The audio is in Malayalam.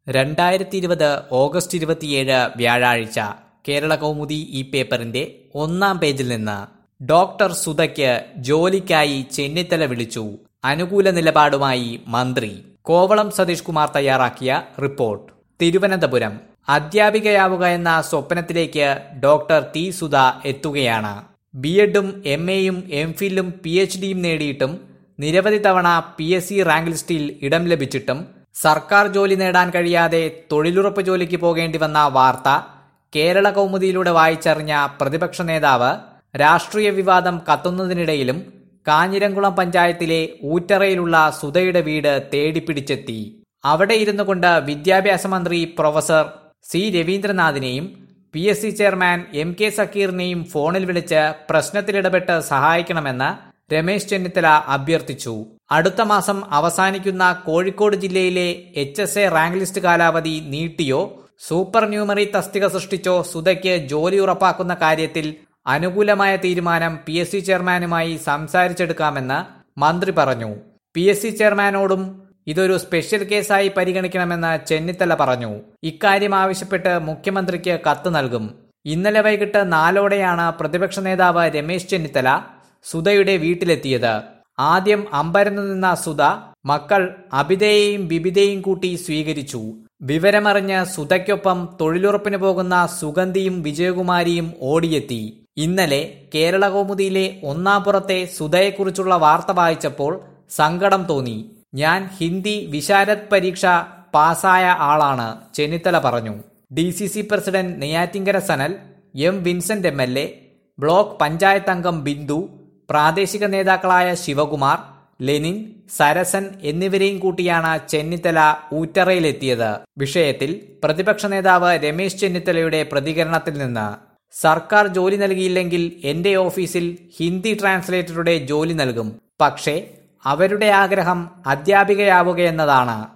രണ്ടായിരത്തി ഇരുപത് ഓഗസ്റ്റ് ഇരുപത്തിയേഴ് വ്യാഴാഴ്ച കേരള കൗമുദി ഈ പേപ്പറിന്റെ ഒന്നാം പേജിൽ നിന്ന് ഡോക്ടർ സുധയ്ക്ക് ജോലിക്കായി ചെന്നിത്തല വിളിച്ചു അനുകൂല നിലപാടുമായി മന്ത്രി കോവളം സതീഷ് കുമാർ തയ്യാറാക്കിയ റിപ്പോർട്ട് തിരുവനന്തപുരം അധ്യാപികയാവുക എന്ന സ്വപ്നത്തിലേക്ക് ഡോക്ടർ ടി സുധ എത്തുകയാണ് ബി എഡും എം എയും എം ഫിലും പി എച്ച് ഡിയും നേടിയിട്ടും നിരവധി തവണ പി എസ് സി റാങ്ക് ലിസ്റ്റിൽ ഇടം ലഭിച്ചിട്ടും സർക്കാർ ജോലി നേടാൻ കഴിയാതെ തൊഴിലുറപ്പ് ജോലിക്ക് പോകേണ്ടി വന്ന വാർത്ത കേരള കൗമുദിയിലൂടെ വായിച്ചറിഞ്ഞ പ്രതിപക്ഷ നേതാവ് രാഷ്ട്രീയ വിവാദം കത്തുന്നതിനിടയിലും കാഞ്ഞിരംകുളം പഞ്ചായത്തിലെ ഊറ്ററയിലുള്ള സുധയുടെ വീട് തേടിപ്പിടിച്ചെത്തി അവിടെ ഇരുന്നു കൊണ്ട് വിദ്യാഭ്യാസ മന്ത്രി പ്രൊഫസർ സി രവീന്ദ്രനാഥിനെയും P S C chairman M K സക്കീറിനെയും ഫോണിൽ വിളിച്ച് പ്രശ്നത്തിലിടപെട്ട് സഹായിക്കണമെന്ന് രമേശ് ചെന്നിത്തല അഭ്യർത്ഥിച്ചു അടുത്ത മാസം അവസാനിക്കുന്ന കോഴിക്കോട് ജില്ലയിലെ H S A rank list കാലാവധി നീട്ടിയോ സൂപ്പർ ന്യൂമറി തസ്തിക സൃഷ്ടിച്ചോ സുധയ്ക്ക് ജോലി ഉറപ്പാക്കുന്ന കാര്യത്തിൽ അനുകൂലമായ തീരുമാനം പി എസ് സി ചെയർമാനുമായി സംസാരിച്ചെടുക്കാമെന്ന് മന്ത്രി പറഞ്ഞു പി എസ് സി ചെയർമാനോടും ഇതൊരു സ്പെഷ്യൽ കേസായി പരിഗണിക്കണമെന്ന് ചെന്നിത്തല പറഞ്ഞു ഇക്കാര്യം ആവശ്യപ്പെട്ട് മുഖ്യമന്ത്രിക്ക് കത്ത് നൽകും ഇന്നലെ വൈകിട്ട് നാലോടെയാണ് പ്രതിപക്ഷ നേതാവ് രമേശ് ചെന്നിത്തല സുധയുടെ വീട്ടിലെത്തിയത് ആദ്യം അമ്പരന്നു നിന്ന സുധ മക്കൾ അബിതയെയും ബിബിതയെയും കൂട്ടി സ്വീകരിച്ചു വിവരമറിഞ്ഞ് സുധയ്ക്കൊപ്പം തൊഴിലുറപ്പിന് പോകുന്ന സുഗന്ധിയും വിജയകുമാരിയും ഓടിയെത്തി ഇന്നലെ കേരള കൗമുദിയിലെ ഒന്നാം പുറത്തെ സുധയെക്കുറിച്ചുള്ള വാർത്ത വായിച്ചപ്പോൾ സങ്കടം തോന്നി ഞാൻ ഹിന്ദി വിശാരദ് പരീക്ഷ പാസ്സായ ആളാണ് ചെന്നിത്തല പറഞ്ഞു D C C president Neyyattinkara Sanal M Vincent M L A block panchayat അംഗം ബിന്ദു പ്രാദേശിക നേതാക്കളായ ശിവകുമാർ ലെനിൻ സരസൻ എന്നിവരെയും കൂട്ടിയാണ് ചെന്നിത്തല ഊറ്ററയിലെത്തിയത് വിഷയത്തിൽ പ്രതിപക്ഷ നേതാവ് രമേശ് ചെന്നിത്തലയുടെ പ്രതികരണത്തിൽ നിന്ന് സർക്കാർ ജോലി നൽകിയില്ലെങ്കിൽ എന്റെ ഓഫീസിൽ ഹിന്ദി ട്രാൻസ്ലേറ്ററുടെ ജോലി നൽകും പക്ഷേ അവരുടെ ആഗ്രഹം അധ്യാപികയാവുകയെന്നതാണ്